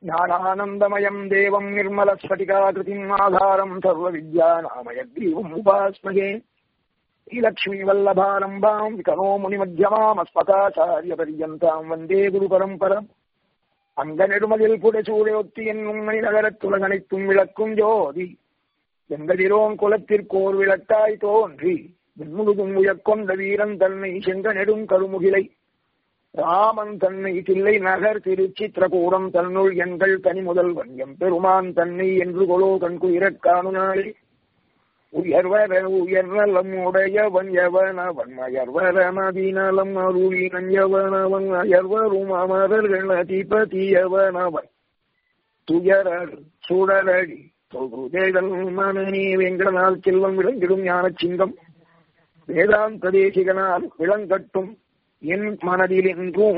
ஞானானந்தமயம் தேவம் நிர்மலஸ்பட்டிகாகிருதிம் ஆதாரம் சர்வவித்யாநாமயக்ரீவம் உபாஸ்மகே ஸ்ரீலக்ஷ்மீவல்லபாரம்பாம் விகனோ முனிமத்தியமாமஸ்மதாச்சாரிய பரியந்தாம் வந்தே குரு பரம்பரம் அங்க நெடுமதில் புடசூடையொத்தி என்னும் நகரத்துலகனைத்தும் விளக்கும் ஜோதி எங்கதிரோன் குலத்திற்கோர் விளக்காய் தோன்றி முழுதும் உயர்கொண்ட வீரன் தன்னை செங்க நெடும் கருமுகிலை ராமன் தன்னை தில்லை நகர் திருச்சித்திரகூடம் தன்னுள் எங்கள் தனி முதல்வன் எம் பெருமான் தன்னை என்று கொலோ கண்குயிரக் காணுநாளே உயர்வர உயர்நலம் உடையவன் எவனவன் அயர்வர மதிநலம் அருளினன் எவனவன் அயர்வரும் அமரர்கள் அதிபதியவனவன் துயரர் சுடரடி தொகுதேதல் மனநீ வெங்கடனால் செல்வம் விளங்கிடும் ஞான சிங்கம் வேதாந்த தேசிகனால் விளங்கட்டும் என் மனதில் என்றும்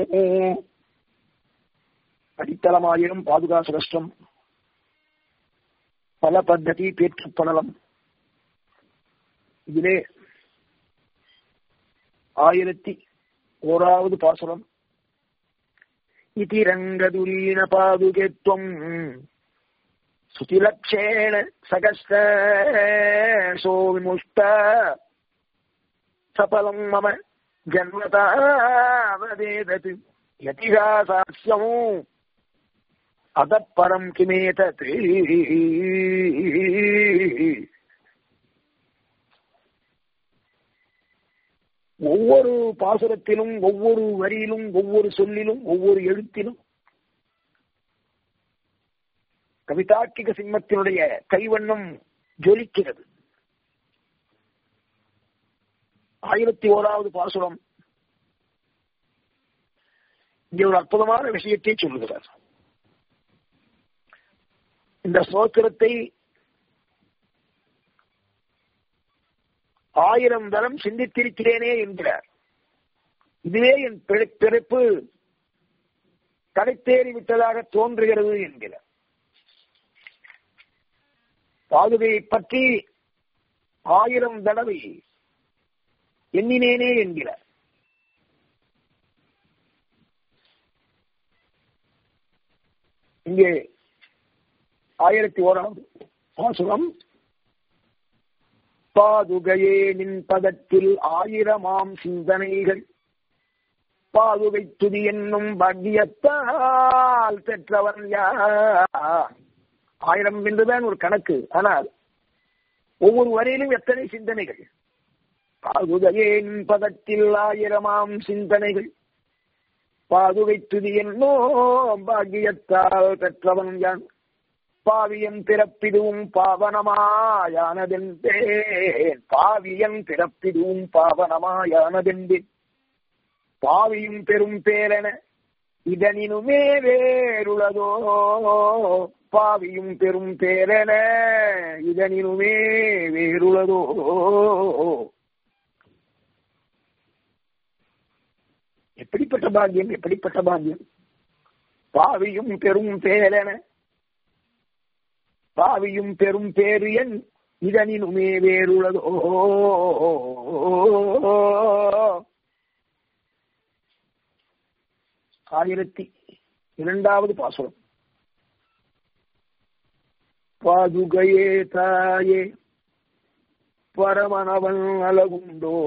அடித்தளமாயிரும் பாதுகாச கஷ்டம் பல பத்ததி பேற்றுப்படலம் இதிலே ஆயிரத்தி ஓராவது பாசுரம் இதிரங்கதுலீன பாதுகேத்வம் சுதிலக்ஷேண சகஸ்தோ விமுஷ்ட சபலம் மம ஜன்மதாவதேதத் யதிகாசாஸ்யம் அதப்பரம் கிமேதத் ஒவ்வொரு பாசுரத்திலும் ஒவ்வொரு வரியிலும் ஒவ்வொரு சொல்லிலும் ஒவ்வொரு எழுத்திலும் கவிதாக்கிக சிம்மத்தினுடைய கைவண்ணம் ஜொலிக்கிறது ஆயிரத்தி ஓராவது பாசுரம் இங்கே ஒரு அற்புதமான விஷயத்தை சொல்லுகிறார் இந்த சோத்திரத்தை ஆயிரம் தரம் சிந்தித்திருக்கிறேனே என்கிறார் இதுவே என் பிறப்பு கடைத்தேறி விட்டதாக தோன்றுகிறது என்கிறார் பாதுகையை பற்றி ஆயிரம் தடவை எண்ணினேனே என்கிறார் இங்கே ஆயிரத்தி ஓராவது பாசுரம் பாதுகையே நின் பதத்தில் ஆயிரமாம் சிந்தனைகள் பாதுகை துதி என்னும் பாக்கியத்தால் பெற்றவன் யார் ஆயிரம் என்றுதான் ஒரு கணக்கு ஆனால் ஒவ்வொரு வரையிலும் எத்தனை சிந்தனைகள் பாதுகையே நின் பதத்தில் ஆயிரமாம் சிந்தனைகள் பாதுகை துதி என்னோ பாக்கியத்தால் பெற்றவன் யான் பாவியன் பிறப்பிதுவும் பாவனமாயானதென்பேன் பாவியன் பிறப்பிதுவும் பாவனமாயானதென்பேன் பாவியும் பெரும் பேரென இதனினுமே வேறுளதோ பாவியும் பெரும் பேரென இதனினுமே வேறுளதோ எப்படிப்பட்ட பாக்கியம் எப்படிப்பட்ட பாக்கியம் பாவியும் பெரும் பேரென பாவியும் பெரும் பேரு என் இதனினுமே வேறுள்ளதோ ஆயிரத்தி இரண்டாவது பாசுரம் பாதுகையே தாயே பரமனவன் அழகுண்டோ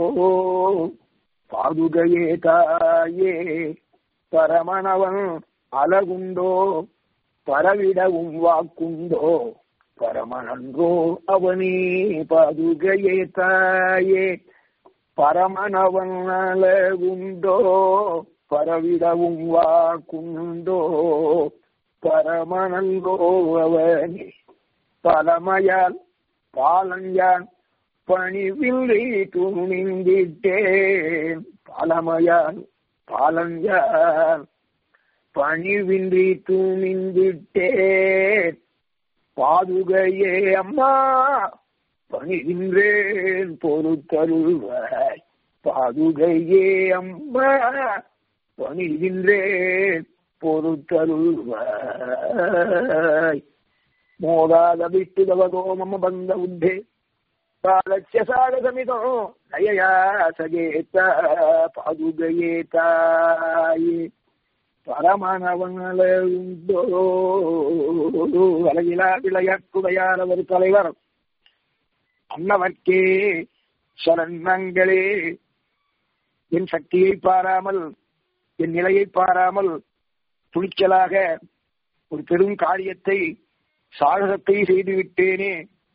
பாதுகையே தாயே பரமனவன் அழகுண்டோ பரவிடவும் வாக்குண்டோ பரமனன்றோ அவனே பாதுகையே தாயே பரமனவன் அழகுண்டோ பரவிடவும் வாக்குண்டோ பரமனன்றோ அவனே பலமையால் பாலஞ்சான் பணிவில்லை துணிந்திட்டேன் பலமையால் பாலஞ்சான் பணிவின்றி துணிந்துட்டேன் பாதுகையே அம்மா பணிகின்றேன் பொறுத்தருள்வாய் பாதுகையே அம்மா பணிகின்றேன் பொறுத்தருள்வாய் மோதாத விட்டுதவதோ மம பந்த உத்தே காலட்சிய சாகசமிதோ நயயா சகேத்த பாதுகையே தாயே பரமனவங்களோ அழகிலா விளையாட்டுடையார் அவர் தலைவர் அன்னவர்க்கே சரணங்களே என் சக்தியை பாராமல் என் நிலையை பாராமல் துணிச்சலாக ஒரு பெரும் காரியத்தை சாகசத்தை செய்து விட்டேனே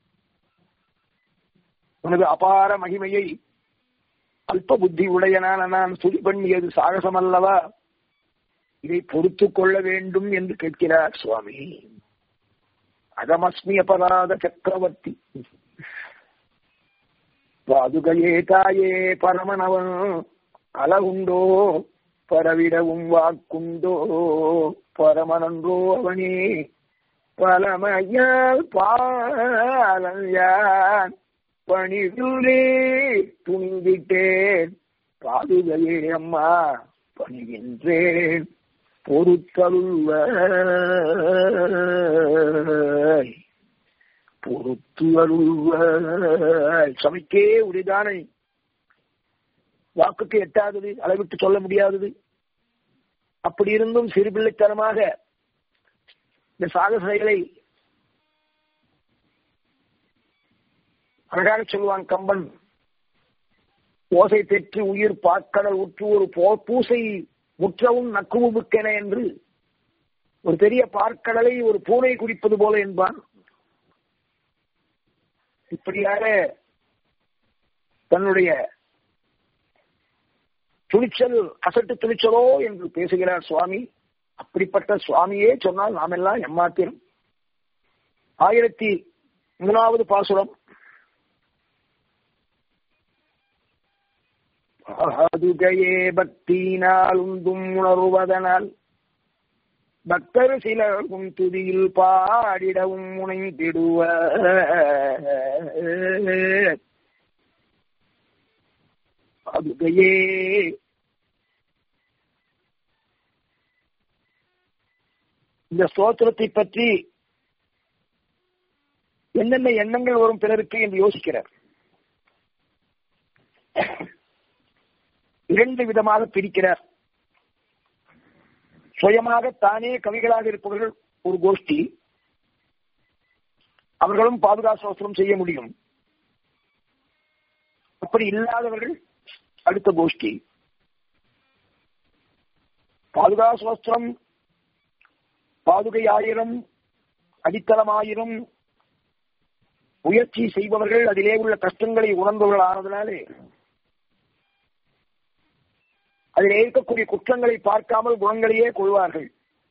உனது அபார மகிமையை அல்ப புத்தி உடையனான நான் சுதி பண்ணியது சாகசம் அல்லவா இதை பொறுத்து கொள்ள வேண்டும் என்று கேட்கிறார் சுவாமி அகமஸ்மி அபராத சக்கரவர்த்தி பாதுகையே தாயே பரமனவன் அழகுண்டோ பரவிடவும் வாக்குண்டோ பரமனன்றோ அவனே பலமையால் பாலன் பணிவிலே துணிந்திட்டேன் பாதுகையே அம்மா பணிகின்றேன் பொறுத்தருள்வ பொறுத்து அருள்வ சமைக்கே உரிதானை வாக்குக்கு எட்டாதது அளவிட்டு சொல்ல முடியாதது அப்படி இருந்தும் சிறுபிள்ளைத்தனமாக இந்த சாகசைகளை அழகாக சொல்லுவான் கம்பன் ஓசை பெற்று உயிர் பாக்கடல் உற்று ஒரு போ பூசை முற்றவும் நக்குமுக்கென என்று ஒரு பெரிய பார்க்கடலை ஒரு பூனை குடிப்பது போல என்பான் இப்படியாக தன்னுடைய துணிச்சல் அசட்டு துணிச்சலோ என்று பேசுகிறார் சுவாமி அப்படிப்பட்ட சுவாமியே சொன்னால் நாம் எல்லாம் எம்மாத்திரம் ஆயிரத்தி மூணாவது பாசுரம் பாதுகையே பக்தியினால் உந்தும் உணர்வதனால் பக்தர் சிலரும் துதியில் பாடிடவும் முனைந்திடுவ பாதுகையே இந்த ஸ்தோத்திரத்தை பற்றி என்னென்ன எண்ணங்கள் வரும் பிறருக்கு என்று யோசிக்கிறார் இரண்டு விதமாக பிரிக்கிறார் சுயமாக தானே கவிகளாக இருப்பவர்கள் ஒரு கோஷ்டி அவர்களும் பாதுகாசோஸ்திரம் செய்ய முடியும் அப்படி இல்லாதவர்கள் அடுத்த கோஷ்டி பாதுகாசோஸ்திரம் பாதுகை ஆயிரம் அடித்தளம் ஆயிரம் முயற்சி செய்பவர்கள் அதிலே உள்ள கஷ்டங்களை உணர்ந்தவர்கள் ஆனதுனாலே அதில் இருக்கக்கூடிய குற்றங்களை பார்க்காமல் குணங்களையே கொள்வார்கள்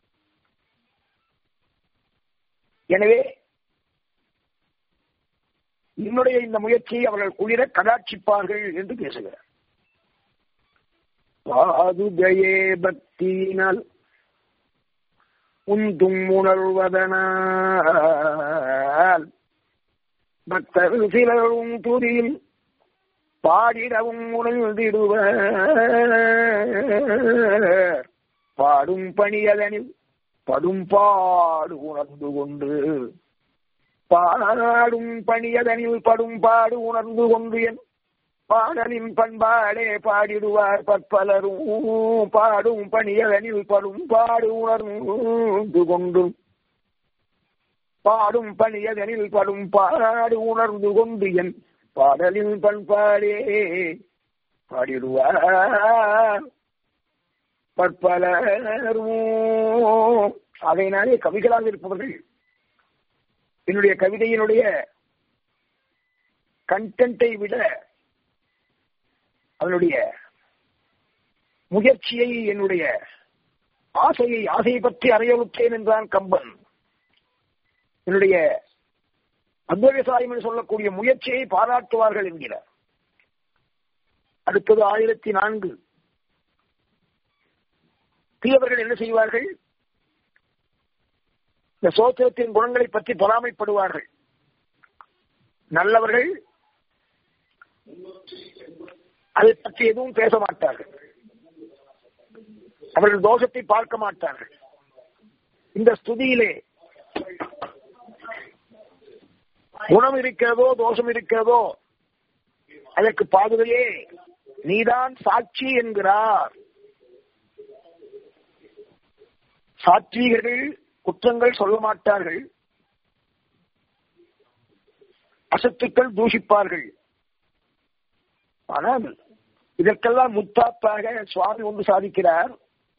எனவே என்னுடைய இந்த முயற்சியை அவர்கள் குளிர கடாட்சிப்பார்கள் என்று பேசுகிறார் பாதுகையே பக்தியினால் உந்தும் உணர்வதனால் பக்தர் சிலரும் துதியில் பாடிடவும் உணர்ந்திடுவ பாடும் பணியதனில் படும் பாடு உணர்ந்து கொண்டு பாடும் பணியதனில் படும் பாடு உணர்ந்து கொண்டு என் பாடலின் பண்பாடே பாடிடுவார் பற்பலரும் பாடும் பணியதனில் படும் பாடு உணர்ந்து கொண்டு பாடும் பணியதனில் படும் பாடு உணர்ந்து கொண்டு என் பாடலின் பண்பாடே பாடிடுவார் பற்பலரும் அதனாலே கவிகளாக இருப்பவர்கள் என்னுடைய கவிதையினுடைய கண்டென்ட்டை விட அதனுடைய முயற்சியை என்னுடைய ஆசையை ஆசையை பற்றி அறியவுற்றேன் என்றான் கம்பன் என்னுடைய அத்வைசாயம் என்று சொல்லக்கூடிய முயற்சியை பாராட்டுவார்கள் என்கிறார் அடுத்தது ஆயிரத்தி நான்கு தீயவர்கள் என்ன செய்வார்கள் இந்த சோத்திரத்தின் குணங்களை பற்றி பொறாமைப்படுவார்கள் நல்லவர்கள் அதை பற்றி எதுவும் பேச மாட்டார்கள் அவர்கள் தோஷத்தை பார்க்க மாட்டார்கள் இந்த ஸ்துதியிலே குணம் இருக்கிறதோ தோஷம் இருக்கிறதோ அதற்கு பாதுகையே நீதான் சாட்சி என்கிறார் சாத்வீகர்கள் குற்றங்கள் சொல்ல மாட்டார்கள் அசத்துக்கள் தூஷிப்பார்கள் ஆனால் இதற்கெல்லாம் முத்தாப்பாக சுவாமி ஒன்று சாதிக்கிறார்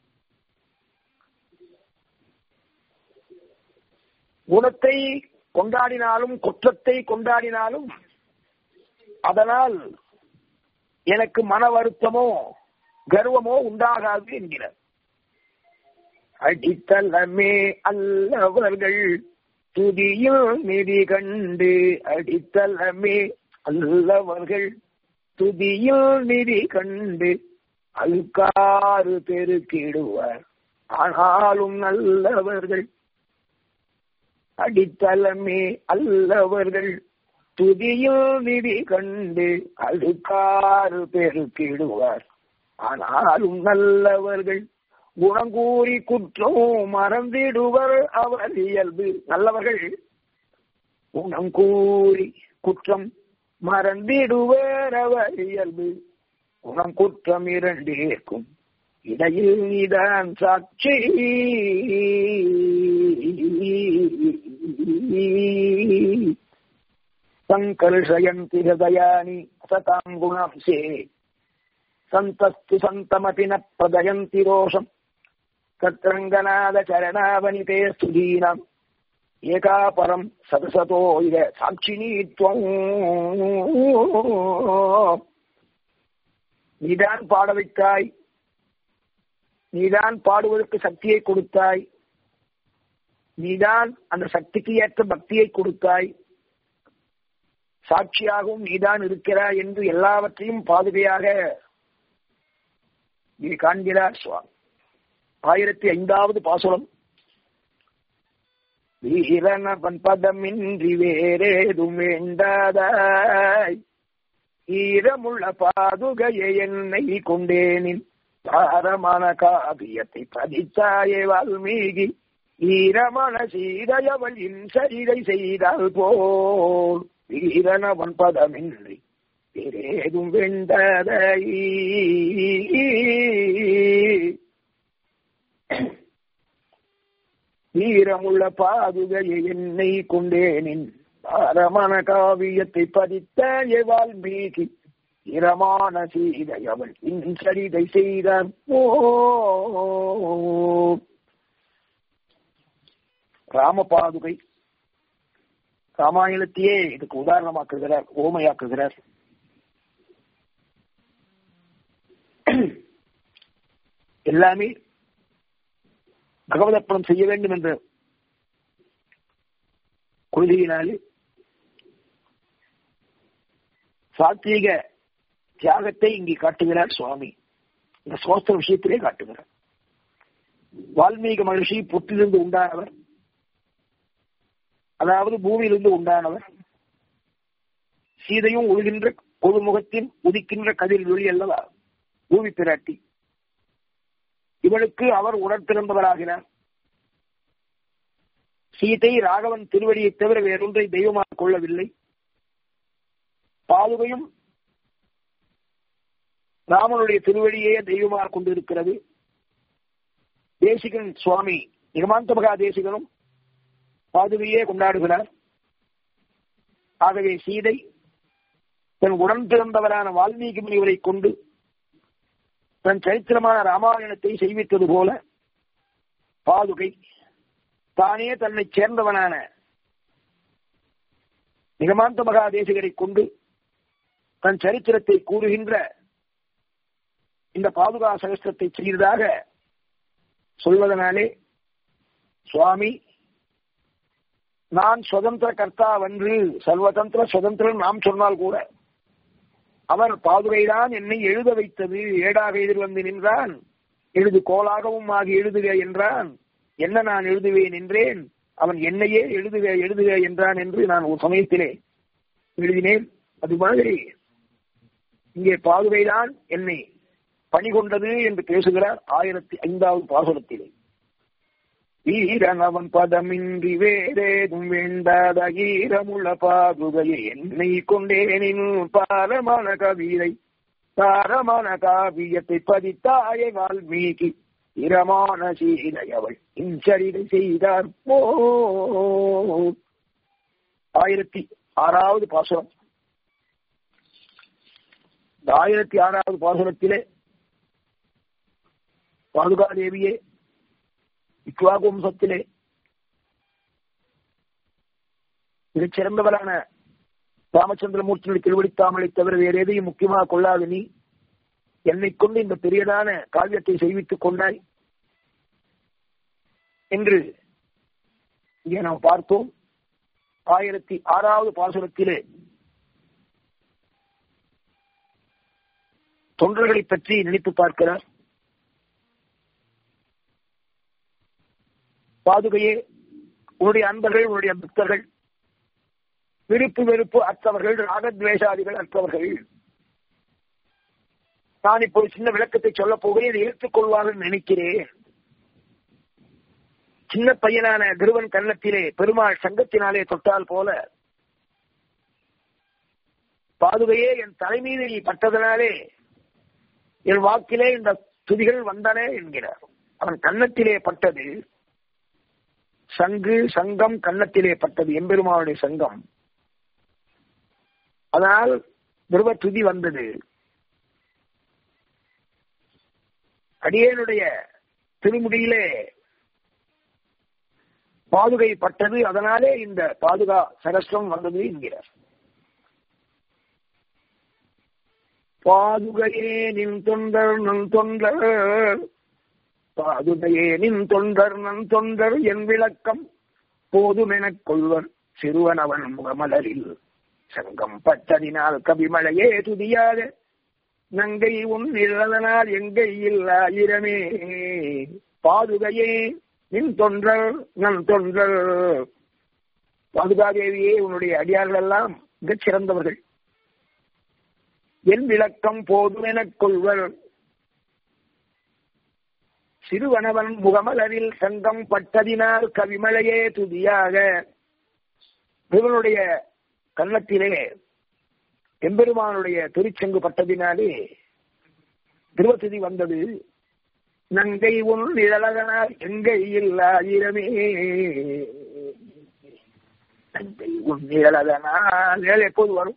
குணத்தை கொண்டாடினாலும் குற்றத்தை கொண்டாடினாலும் அதனால் எனக்கு மன வருத்தமோ கர்வமோ உண்டாகாது என்கிறார் அடித்தலமே அல்லவர்கள் துதியில் நிதி கண்டு அடித்தலமே அல்லவர்கள் துதியில் நிதி கண்டு அல்காறு பெருக்கிடுவார் ஆனாலும் நல்லவர்கள் அடித்தலமே அல்லவர்கள் துதியில் நிதி கண்டு அழுக்காறு பெருக்கிடுவார் ஆனாலும் நல்லவர்கள் குணங்கூறி குற்றம் மறந்திடுவர் அவர் இயல்பு நல்லவர்கள் குணம் கூறி குற்றம் மறந்திடுவர் அவர் இயல்பு குணம் குற்றம் இரண்டேற்கும் இடையில் நீதான் சாட்சி சங்கர்ஷயந்தி ஹதயானி சதாம் குணாம்சே சந்தஸ்து சந்தமபி ந பிரதயந்தி ரோஷம் தத்ரங்கநாத சரணாவனிதே ஸ்துதீனாம் ஏகா பரம் சதசதோ இத சாட்சினித்வம் நீதான் பாட வைத்தாய் நீதான் பாடுவதற்கு சக்தியை கொடுத்தாய் நீதான் அந்த சக்திக்கு ஏற்ற பக்தியை கொடுத்தாய் சாட்சியாகவும் நீதான் இருக்கிறாய் என்று எல்லாவற்றையும் பாதுகையாக நீ காண்கிறார் சுவாமி ஆயிரத்தி ஐந்தாவது பாசுரம் வீரனவன் பதமின்றி வேறேதும் வேண்டாதாய் ஈரமுள்ள பாதுகையை என்னை கொண்டேனின் தாரமான காவியத்தை பதித்தாயே வால்மீகி ஈரமண சீதையவள் இன்சரிதை செய்தால் போல் வீரனவன் பதமின்றி வேறேதும் வெண்டதை வீரமுள்ள பாதுகையை என்னை கொண்டேனின் பாரமண காவியத்தை பதித்த வால்மீகி இரமான சீதை அவள் இன்சரிதை செய்தார் ஓ ராமபாதுகை ராமாயணத்தையே இதுக்கு உதாரணமாக்குகிறார் ஓமையாக்குகிறார் எல்லாமே பகவதப்பணம் செய்ய வேண்டும் என்ற கொள்கையினாலே சாத்வீக தியாகத்தை இங்கே காட்டுகிறார் சுவாமி இந்த சோஸ்திர விஷயத்திலே காட்டுகிறார் வால்மீக மகிழ்ச்சி புற்றிலிருந்து உண்டானவர் அதாவது பூமியிலிருந்து உண்டானவர் சீதையும் ஒழுகின்ற முகத்தின் உதிக்கின்ற கதிர் ஒளி அல்லவா பூமி பிராட்டி இவளுக்கு அவர் உணர்த்திருந்தவராகிறார் சீதை ராகவன் திருவடியை தவிர வேறொன்றை தெய்வமாக கொள்ளவில்லை பாதுகையும் ராமனுடைய திருவடியே தெய்வமாக கொண்டிருக்கிறது தேசிகன் சுவாமி நிகமாந்த மகா தேசிகனும் பாதுகையே கொண்டாடுகிறார் ஆகவே சீதை தன் உடன் பிறந்தவரான வால்மீகி முனிவரை கொண்டு தன் சரித்திரமான ராமாயணத்தை செய்வித்தது போல பாதுகை தானே தன்னை சேர்ந்தவனான நிகமாந்த மகாதேசிகரை கொண்டு தன் சரித்திரத்தை கூறுகின்ற இந்த பாதுகா சகஸ்திரத்தை செய்ததாக சொல்வதனாலே சுவாமி நான் சுதந்திர கர்த்தாவன்று சர்வதந்திர சுதந்திரன் நாம் சொன்னால் கூட அவர் பாதுகைதான் என்னை எழுத வைத்தது ஏடாக எதிர் வந்து நின்றான் எழுது கோலாகவும் ஆகி எழுதுக என்றான் என்ன நான் எழுதுவேன் என்றேன் அவன் என்னையே எழுதுக எழுதுக என்றான் என்று நான் ஒரு சமயத்திலே எழுதினேன் அது மாதிரி இங்கே பாதுகைதான் என்னை பணி கொண்டது என்று பேசுகிறார் ஆயிரத்தி ஐந்தாவது பாசுரத்திலே வீரனவன் பதமின்றி வேறேதும் வேண்டாத ஈரமுள்ள பாதுகையை என்னை கொண்டேனின் பாரமான கவிதை தாரமான காவியத்தை பதித்தாயே வால்மீகி இரமான சீதையவள் இன்சரிதை செய்தார் போ ஆயிரத்தி ஆறாவது பாசுரம் இந்த ஆயிரத்தி ஆறாவது பாசுரத்திலே பாதுகாதேவியே இக்வாகு வம்சத்திலே மிகச் சிறந்தவரான ராமச்சந்திரமூர்த்தியுடைய திருவடித்தாமலை தவிர வேறு எதையும் முக்கியமாக கொள்ளாத நீ என்னை கொண்டு இந்த பெரியதான காவியத்தை செய்வித்துக் கொண்டாய் என்று இங்கே நாம் பார்த்தோம் ஆயிரத்தி ஆறாவது பாசுரத்திலே தொண்டர்களை பற்றி நினைத்து பார்க்கிறார் பாதுகையே உன்னுடைய அன்பர்கள் உன்னுடைய பக்தர்கள் விருப்பு வெறுப்பு அற்றவர்கள் ராகத்வேஷாதிகள் அற்றவர்கள் நான் இப்போ சின்ன விளக்கத்தை சொல்ல போகிறேன் இதை ஏற்றுக்கொள்வார்கள் நினைக்கிறேன் சின்ன பையனான குருவன் கன்னத்திலே பெருமாள் சங்கத்தினாலே தொட்டால் போல பாதுகையே என் தலைமீது நீ பட்டதனாலே என் வாக்கிலே இந்த துதிகள் வந்தன என்கிறார் அவன் கன்னத்திலே பட்டது சங்கு சங்கம் கன்னத்திலே பட்டது எம்பெருமானுடைய சங்கம் அதனால் துருவ துதி வந்தது அடியேனுடைய திருமுடியிலே பாதுகை பட்டது அதனாலே இந்த பாதுகா சகஸ்ரம் வந்தது என்கிறார் பாதுகையே நின் தொண்டர் நன் தொண்டர் பாதுகையே நின் தொண்டர் நன் தொண்டர் என் விளக்கம் போதுமெனக் கொள்வர் சிறுவனவன் முகமலரில் சங்கம் பட்டதினால் கவிமழையே துதியாக நங்கை உன் நிழலனால் எங்கை ஆயிரமே பாதுகையே நின் தொன்றல் நன் தொன்றல் பாதுகாதேவியே உன்னுடைய அடியார்கள் எல்லாம் மிகச் சிறந்தவர்கள் என் விளக்கம் போதும் எனக் கொள்வர் சிறுவனவன் முகமலரில் சங்கம் பட்டதினால் கவிமலையே துதியாக இவனுடைய கன்னத்திலே எம்பெருமானுடைய திருச்செங்கு பட்டதினாலே திருவத்துதி வந்தது நங்கை உன் நிழலகனால் எங்கை ஆயிரமே நங்கை உன் நிழலகனால் நிழல் எப்போது வரும்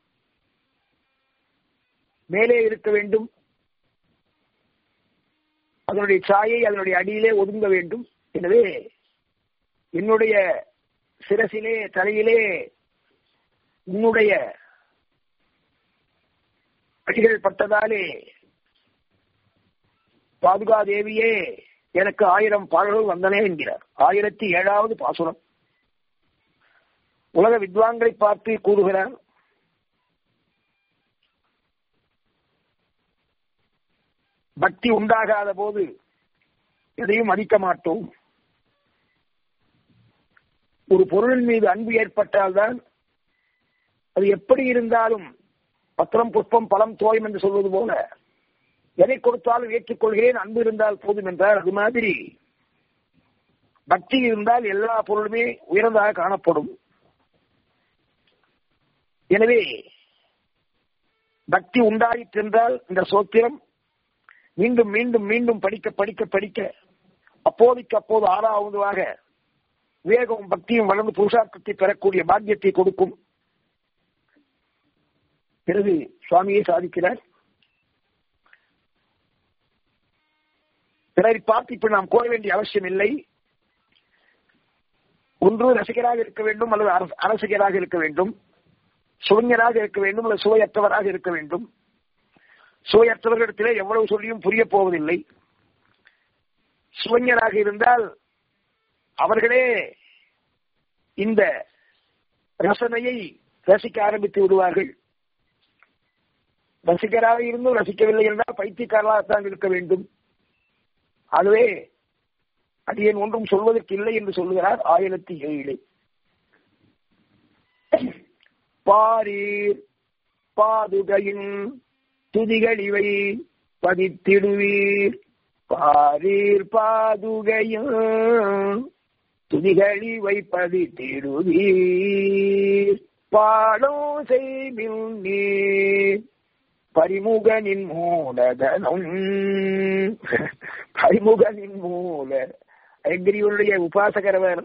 மேலே இருக்க வேண்டும் அதனுடைய சாயை அதனுடைய அடியிலே ஒதுங்க வேண்டும் எனவே என்னுடைய சிரசிலே தலையிலே உன்னுடைய அடிகள் பட்டதாலே பாதுகா தேவியே எனக்கு ஆயிரம் பாடல்கள் வந்தனே என்கிறார் ஆயிரத்தி ஏழாவது பாசுரம் உலக வித்வான்களை பார்த்து கூறுகிறார் பக்தி உண்டாகாத போது எதையும் மதிக்க மாட்டோம் ஒரு பொருளின் மீது அன்பு ஏற்பட்டால்தான் அது எப்படி இருந்தாலும் பத்திரம் புஷ்பம் பழம் தோயம் என்று சொல்வது போல எதை கொடுத்தாலும் ஏற்றுக்கொள்கிறேன் அன்பு இருந்தால் போதும் என்றால் அது மாதிரி பக்தி இருந்தால் எல்லா பொருளுமே உயர்ந்ததாக காணப்படும் எனவே பக்தி உண்டாயிற்று என்றால் இந்த சோத்திரம் மீண்டும் மீண்டும் மீண்டும் படிக்க படிக்க படிக்க அப்போதைக்கு அப்போது ஆறாவதுவாக விவேகமும் பக்தியும் வளர்ந்து புருஷார்த்தத்தை பெறக்கூடிய பாக்கியத்தை கொடுக்கும் பிறகு சுவாமியை சாதிக்கிறார் பிறரை பார்த்து இப்ப நாம் கோர வேண்டிய அவசியம் இல்லை ஒன்று ரசிகராக இருக்க வேண்டும் அல்லது அரசிகராக இருக்க வேண்டும் சுவைஞராக இருக்க வேண்டும் அல்லது சுவையற்றவராக இருக்க வேண்டும் சுவையற்றவர்களிடத்திலே எவ்வளவு சொல்லியும் புரிய போவதில்லை சுவைஞராக இருந்தால் அவர்களே இந்த ரசனையை ரசிக்க ஆரம்பித்து விடுவார்கள் ரசிகராக இருந்தும் ரசிக்கவில்லை என்றால் பைத்தியக்காரராகத்தான் இருக்க வேண்டும் அதுவே அடியேன் ஒன்றும் சொல்வதற்கு இல்லை என்று சொல்லுகிறார் ஆயிரத்தி ஏழு பாரீர் பாதுகையின் துதிகள் இவை பதித்திடுவீர் பாரீர் பாதுகையும் துதிகள் இவை பதித்திடுவீர் பாடம் செய்மில் நீர் பரிமுகனின் மூலதனம் பரிமுகனின் மூல அயங்கிரிவனுடைய உபாசகரவர்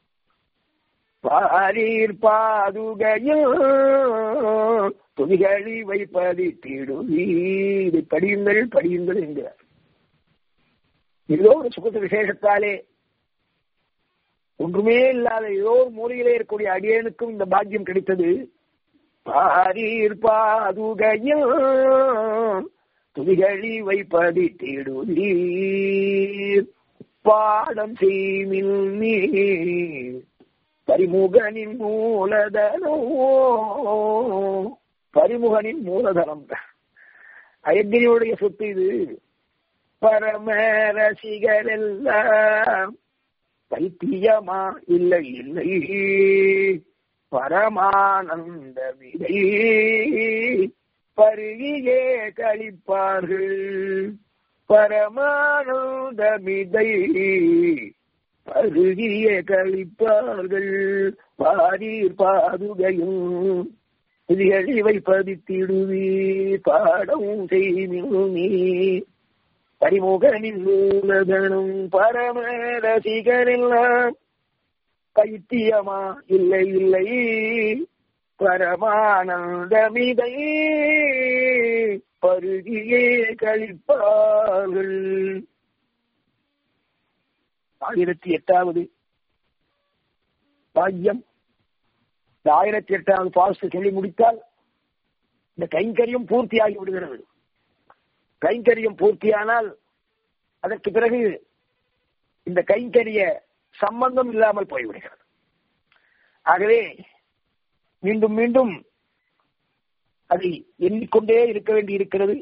பாரீர் பாதுகையில் துணிகளி வைப்பதி திடுவி இதை படியுங்கள் படியுங்கள் என்கிறார் ஏதோ ஒரு சுகத்து விசேஷத்தாலே ஒன்றுமே இல்லாத ஏதோ ஒரு மூலையிலே இருக்கக்கூடிய அடியனுக்கும் இந்த பாக்கியம் கிடைத்தது பாரீர் பாதுகையில் துணிகளி வைப்பதி தேடுதீர் பாடம் செய்மில் நீர் பரிமுகனின் மூலதனோ பரிமுகனின் மூலதனம் அயக்கிரியுடைய சொத்து இது பரம ரசிகரெல்லாம் பைத்தியமா இல்லை இல்லை பரமானந்த விதை பருகியே கழிப்பார்கள் பரமானந்த விதை பருகிய கழிப்பார்கள் பாரீர் பாதுகையும் புதியழி வைப்பதித்திடுவி பாடம் செய்மி பரிமுகனின் மூலதனம் பரம ரசிகரெல்லாம் பைத்தியமா இல்லை இல்லை பரமானந்தமிதை பருகியே கழிப்பார்கள் ஆயிரத்தி எட்டாவது பாக்கியம் இந்த ஆயிரத்தி எட்டாவது பாஸ்ட் சொல்லி முடித்தால் இந்த கைங்கரியம் பூர்த்தியாகி விடுகிறது கைங்கரியம் பூர்த்தியானால் அதற்கு பிறகு இந்த கைங்கரிய சம்பந்தம் இல்லாமல் போய்விடுகிறது ஆகவே மீண்டும் மீண்டும் அதை எண்ணிக்கொண்டே இருக்க வேண்டி இருக்கிறது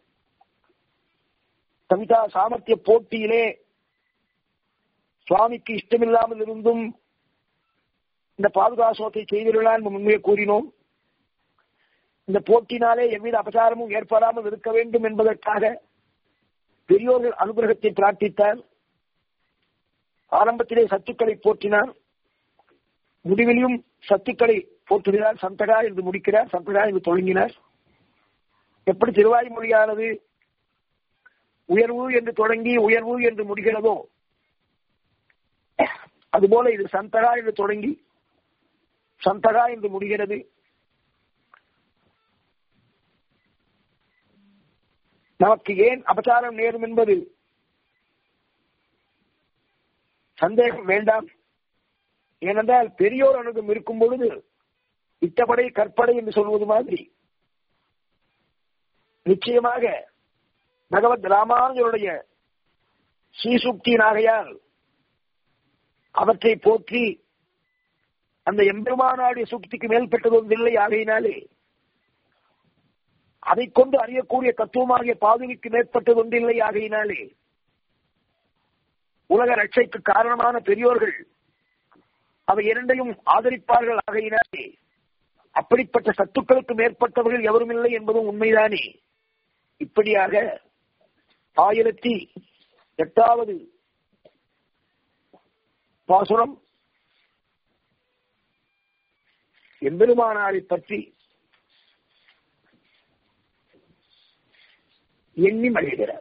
கவிதா சாமர்த்திய போட்டியிலே சுவாமிக்கு இஷ்டமில்லாமல் இருந்தும் இந்த பாதுகாசோத்தை செய்திருளான் முன்பே கூறினோம் இந்த போட்டினாலே எவ்வித அபசாரமும் ஏற்படாமல் இருக்க வேண்டும் என்பதற்காக பெரியோர்கள் அனுகிரகத்தை பிரார்த்தித்தார் ஆரம்பத்திலே சத்துக்களை போற்றினார் முடிவிலும் சத்துக்களை போற்றுகிறார் சந்தகா என்று முடிக்கிறார் சந்தகா என்று தொடங்கினார் எப்படி திருவாய்மொழியானது உயர்வு என்று தொடங்கி உயர்வு என்று முடிகிறதோ அதுபோல இது சந்தகா என்று தொடங்கி சந்தகா என்று முடிகிறது நமக்கு ஏன் அபச்சாரம் நேரும் என்பது சந்தேகம் வேண்டாம் ஏனென்றால் பெரியோர் அணுகம் இருக்கும் பொழுது இட்டப்படை கற்படை என்று சொல்வது மாதிரி நிச்சயமாக பகவத் ராமானுஜருடைய ஸ்ரீசுக்தியினாகையால் அவற்றை போற்றி அந்த எம்பெருமானாடைய சுக்திக்கு மேல்பட்டது ஒன்றில்லை ஆகையினாலே அதை கொண்டு அறியக்கூடிய தத்துவமாகிய பாதுவிக்கு மேற்பட்டது ஒன்றில்லை ஆகையினாலே உலக ரட்சைக்கு காரணமான பெரியோர்கள் அவை இரண்டையும் ஆதரிப்பார்கள் ஆகையினாலே அப்படிப்பட்ட சத்துக்களுக்கு மேற்பட்டவர்கள் எவரும் இல்லை என்பதும் உண்மைதானே இப்படியாக ஆயிரத்தி எட்டாவது பாசுரம் எம்பெருமானாரை பற்றி எண்ணி மகிழ்கிறார்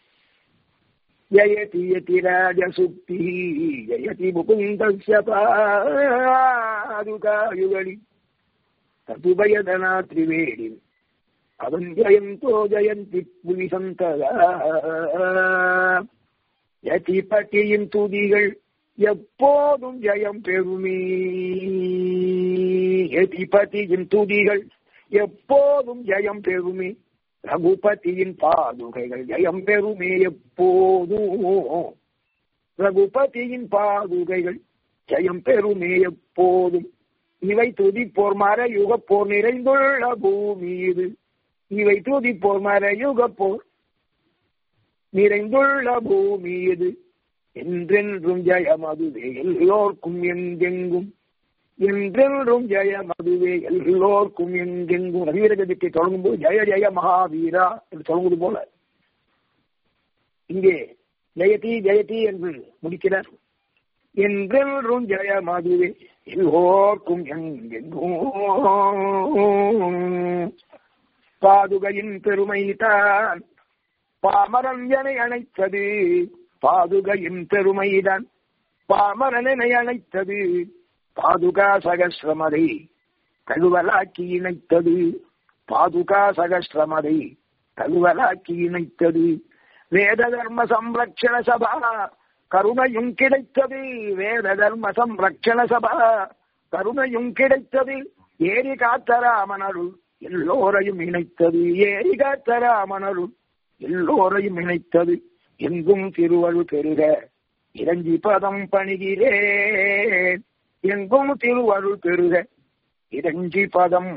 ஜயதி யதி ராஜசுக்தி ஜயதி முகுந்தஸ்ய பாதுகாயுகளி ததுபயதனா திரிவேணி அவன் ஜயந்தோ ஜயந்தி புவி சந்ததா யதிபதியின் துதிகள் எப்போதும் ஜெயம் பெறுமே யதிபதியின் துதிகள் எப்போதும் ஜெயம் பெறுமே ரகுபதியின் பாதுகைகள் ஜெயம் பெறுமே எப்போதும் ரகுபதியின் பாதுகைகள் ஜெயம் பெறுமே எப்போதும் இவை துதிப்போர் மர யுகப்போர் நிறைந்துள்ள பூமி இது இவை துதிப்போர் மர யுகப்போர் நிறைந்துள்ள பூமி இது என்றென்றும் ஜெயம் அதுவே எல்லோர்க்கும் எங்கெங்கும் என்றென்றும் ஜெயம் அதுவே எல்லோர்க்கும் எங்கெங்கும் ரவீரகதிக்கு தொடங்கும் போது ஜெய ஜெய மகாவீரா என்று தொடங்குவது போல இங்கே ஜெயதி ஜெயதி என்று முடிக்கிறார் என்றென்றும் ஜெயம் அதுவே எல்லோர்க்கும் எங்கெங்கும் பாதுகையின் பெருமைதான் பாமரன் என அணைத்தது பாதுகையின் பெருமைதான் பாமரனை அணைத்தது பாதுகா சகசிரமதை கழுவலாக்கி இணைத்தது பாதுகா சகசிரமதை கழுவலாக்கி இணைத்தது வேத தர்ம சம்ரக்ஷண சபா கருணையும் கிடைத்தது வேத தர்ம சம்ரக்ஷண சபா கருணையும் கிடைத்தது ஏரி காத்தராமனருள் எல்லோரையும் இணைத்தது ஏரி காத்தராமனருள் எல்லோரையும் இணைத்தது எங்கும் திருவழு பெருக இறங்கி பதம் பணிகிறேன் எங்கும் திருவருள் பெருக இறங்கி பதம்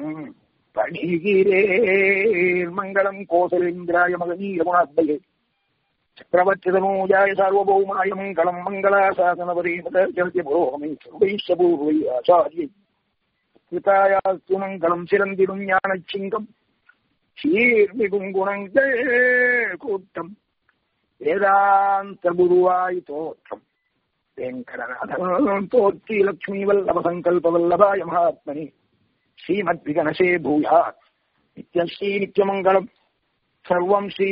பணிகிறேன் மங்களம் கோசலேந்திராய மகனீய குணாத்மயே சக்கரவர்த்திதனோஜாய சார்வபௌமாய மங்களம் மங்களாசாசனபரீமதே புரோகமே சர்வைஷபூர்வை ஆச்சாரியை கிருதாயாஸ்து மங்களம் சிறந்திடும் ஞானச் சிங்கம் சீர்மிகும் குணங்கள் கூட்டம் வேதாந்த குருவாய் தோற்றம் வெங்கடநாதன் தோற்றி லட்சுமி வல்லப சங்கல்ப வல்லபாய மகாத்மனி ஸ்ரீமத் விகனசே பூயா நித்யஸ்ரீ நித்யமங்கலம் சர்வம் ஸ்ரீ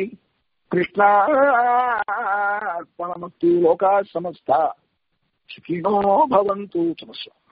कृष्णार्पणमस्तु लोकाः समस्ता सुखिनो भवन्तु समस्या